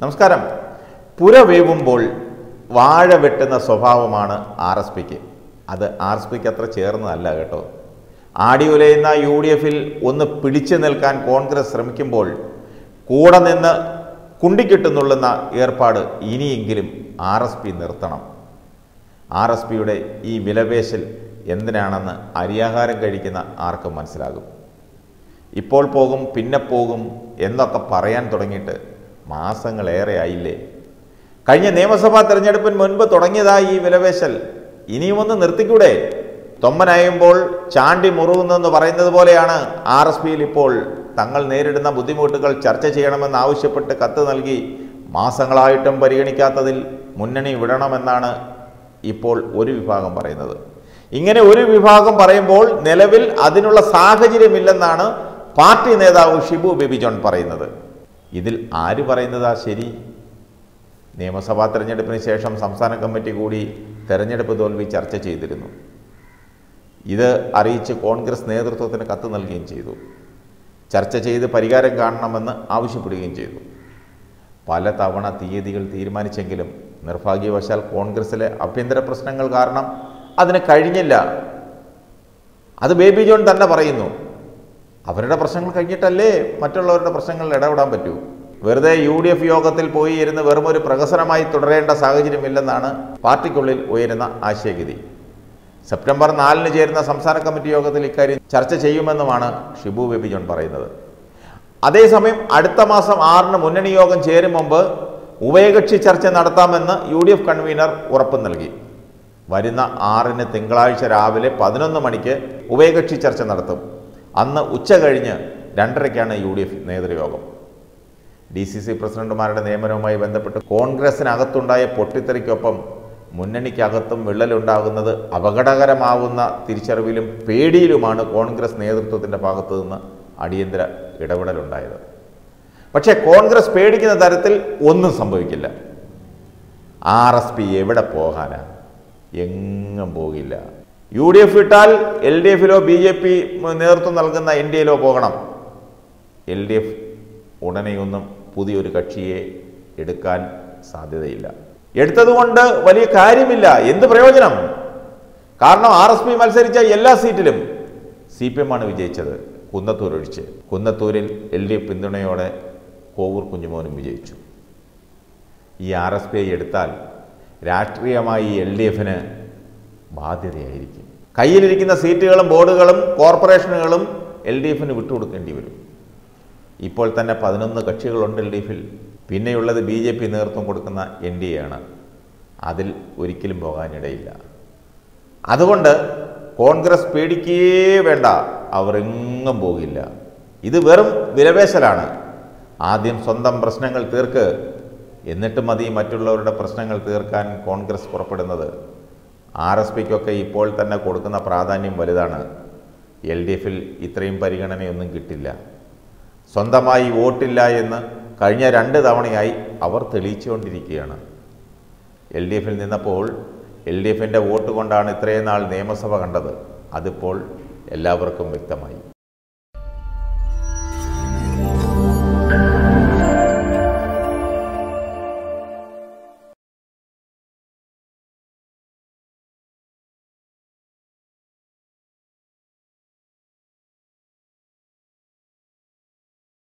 നമസ്കാരം പുര വേവുമ്പോൾ വാഴ വെട്ടുന്ന സ്വഭാവമാണ് ആർ എസ് പിക്ക് അത് ആർ എസ് പിക്ക് അത്ര ചേർന്നതല്ല കേട്ടോ ആടി ഉലയുന്ന യു ഡി എഫിൽ ഒന്ന് പിടിച്ചു നിൽക്കാൻ കോൺഗ്രസ് ശ്രമിക്കുമ്പോൾ കൂടെ നിന്ന് കുണ്ടിക്കിട്ടുന്നുള്ളുന്ന ഏർപ്പാട് ഇനിയെങ്കിലും ആർ എസ് പി നിർത്തണം ആർ എസ് പിയുടെ ഈ വിലപേശൽ എന്തിനാണെന്ന് അരിയാഹാരം കഴിക്കുന്ന ആർക്കും മനസ്സിലാകും ഇപ്പോൾ പോകും പിന്നെ പോകും എന്നൊക്കെ പറയാൻ തുടങ്ങിയിട്ട് മാസങ്ങളേറെ ആയില്ലേ കഴിഞ്ഞ നിയമസഭാ തെരഞ്ഞെടുപ്പിന് മുൻപ് തുടങ്ങിയതായി ഈ വിലപേശൽ ഇനിയും ഒന്ന് നിർത്തിക്കൂടെ തൊമ്മനയുമ്പോൾ ചാണ്ടി മുറുകുന്നെന്ന് പറയുന്നത് പോലെയാണ് ആർ എസ് പിയിൽ ഇപ്പോൾ തങ്ങൾ നേരിടുന്ന ബുദ്ധിമുട്ടുകൾ ചർച്ച ചെയ്യണമെന്ന് ആവശ്യപ്പെട്ട് കത്ത് നൽകി മാസങ്ങളായിട്ടും പരിഗണിക്കാത്തതിൽ മുന്നണി വിടണമെന്നാണ് ഇപ്പോൾ ഒരു വിഭാഗം പറയുന്നത് ഇങ്ങനെ ഒരു വിഭാഗം പറയുമ്പോൾ നിലവിൽ അതിനുള്ള സാഹചര്യമില്ലെന്നാണ് പാർട്ടി നേതാവ് ഷിബു ബേബി ജോൺ പറയുന്നത് ഇതിൽ ആര് പറയുന്നതാ ശരി നിയമസഭാ തെരഞ്ഞെടുപ്പിന് ശേഷം സംസ്ഥാന കമ്മിറ്റി കൂടി തെരഞ്ഞെടുപ്പ് തോൽവി ചർച്ച ചെയ്തിരുന്നു ഇത് അറിയിച്ച് കോൺഗ്രസ് നേതൃത്വത്തിന് കത്ത് നൽകുകയും ചെയ്തു ചർച്ച ചെയ്ത് പരിഹാരം കാണണമെന്ന് ആവശ്യപ്പെടുകയും ചെയ്തു പല തവണ തീയതികൾ തീരുമാനിച്ചെങ്കിലും നിർഭാഗ്യവശാൽ കോൺഗ്രസിലെ ആഭ്യന്തര പ്രശ്നങ്ങൾ കാരണം അതിന് കഴിഞ്ഞില്ല അത് ബേബി ജോൺ തന്നെ പറയുന്നു അവരുടെ പ്രശ്നങ്ങൾ കഴിഞ്ഞിട്ടല്ലേ മറ്റുള്ളവരുടെ പ്രശ്നങ്ങളിൽ ഇടപെടാൻ പറ്റൂ വെറുതെ യു ഡി എഫ് യോഗത്തിൽ പോയി ഇരുന്ന് വെറും ഒരു പ്രഹസനമായി തുടരേണ്ട സാഹചര്യമില്ലെന്നാണ് പാർട്ടിക്കുള്ളിൽ ഉയരുന്ന ആശയഗതി സെപ്റ്റംബർ നാലിന് ചേരുന്ന സംസ്ഥാന കമ്മിറ്റി യോഗത്തിൽ ഇക്കാര്യം ചർച്ച ചെയ്യുമെന്നുമാണ് ഷിബു ബേബി ജോൺ പറയുന്നത് അതേസമയം അടുത്ത മാസം ആറിന് മുന്നണി യോഗം ചേരും മുമ്പ് ഉഭയകക്ഷി ചർച്ച നടത്താമെന്ന് യു ഡി എഫ് കൺവീനർ ഉറപ്പ് നൽകി വരുന്ന ആറിന് തിങ്കളാഴ്ച രാവിലെ പതിനൊന്ന് മണിക്ക് ഉഭയകക്ഷി ചർച്ച നടത്തും അന്ന് ഉച്ച കഴിഞ്ഞ് രണ്ടരയ്ക്കാണ് യു ഡി എഫ് നേതൃയോഗം ഡി സി സി പ്രസിഡന്റുമാരുടെ നിയമനവുമായി ബന്ധപ്പെട്ട് കോൺഗ്രസിനകത്തുണ്ടായ പൊട്ടിത്തെറിക്കൊപ്പം മുന്നണിക്കകത്തും വിള്ളലുണ്ടാകുന്നത് അപകടകരമാവുന്ന തിരിച്ചറിവിലും പേടിയിലുമാണ് കോൺഗ്രസ് നേതൃത്വത്തിൻ്റെ ഭാഗത്തു നിന്ന് അടിയന്തര ഇടപെടലുണ്ടായത് പക്ഷേ കോൺഗ്രസ് പേടിക്കുന്ന തരത്തിൽ ഒന്നും സംഭവിക്കില്ല ആർ എസ് പി എവിടെ പോകാനാ എങ്ങും പോകില്ല യു ഡി എഫ് വിട്ടാൽ എൽ ഡി എഫിലോ ബി ജെ പി നേതൃത്വം നൽകുന്ന എൻ ഡി എയിലോ പോകണം എൽ ഡി എഫ് ഉടനെയൊന്നും പുതിയൊരു കക്ഷിയെ എടുക്കാൻ സാധ്യതയില്ല എടുത്തതുകൊണ്ട് വലിയ കാര്യമില്ല എന്ത് പ്രയോജനം കാരണം ആർ എസ് പി മത്സരിച്ച എല്ലാ സീറ്റിലും സി പി എം ആണ് വിജയിച്ചത് കുന്നത്തൂർ ഒഴിച്ച് കുന്നത്തൂരിൽ എൽ ഡി എഫ് പിന്തുണയോടെ കോവൂർ കുഞ്ഞുമോനും വിജയിച്ചു ഈ ആർ എസ് പി ഐ എടുത്താൽ രാഷ്ട്രീയമായി എൽ ഡി എഫിന് ബാധ്യതയായിരിക്കും കയ്യിലിരിക്കുന്ന സീറ്റുകളും ബോർഡുകളും കോർപ്പറേഷനുകളും എൽ ഡി എഫിന് വിട്ടുകൊടുക്കേണ്ടി വരും ഇപ്പോൾ തന്നെ പതിനൊന്ന് കക്ഷികളുണ്ട് എൽ ഡി എഫിൽ പിന്നെയുള്ളത് ബി ജെ പി നേതൃത്വം കൊടുക്കുന്ന എൻ ഡി എ ആണ് അതിൽ ഒരിക്കലും പോകാനിടയില്ല അതുകൊണ്ട് കോൺഗ്രസ് പേടിക്കേ വേണ്ട അവർ എങ്ങും പോകില്ല ഇത് വെറും വിലപേശലാണ് ആദ്യം സ്വന്തം പ്രശ്നങ്ങൾ തീർക്ക് എന്നിട്ട് മതി മറ്റുള്ളവരുടെ പ്രശ്നങ്ങൾ തീർക്കാൻ കോൺഗ്രസ് പുറപ്പെടുന്നത് ആർ എസ് പിക്കൊക്കെ ഇപ്പോൾ തന്നെ കൊടുക്കുന്ന പ്രാധാന്യം വലുതാണ് എൽ ഡി എഫിൽ ഇത്രയും പരിഗണനയൊന്നും കിട്ടില്ല സ്വന്തമായി വോട്ടില്ല എന്ന് കഴിഞ്ഞ രണ്ട് തവണയായി അവർ തെളിയിച്ചുകൊണ്ടിരിക്കുകയാണ് എൽ ഡി എഫിൽ നിന്നപ്പോൾ എൽ ഡി എഫിൻ്റെ വോട്ട് കൊണ്ടാണ് ഇത്രയും നാൾ നിയമസഭ കണ്ടത് അതിപ്പോൾ എല്ലാവർക്കും വ്യക്തമായി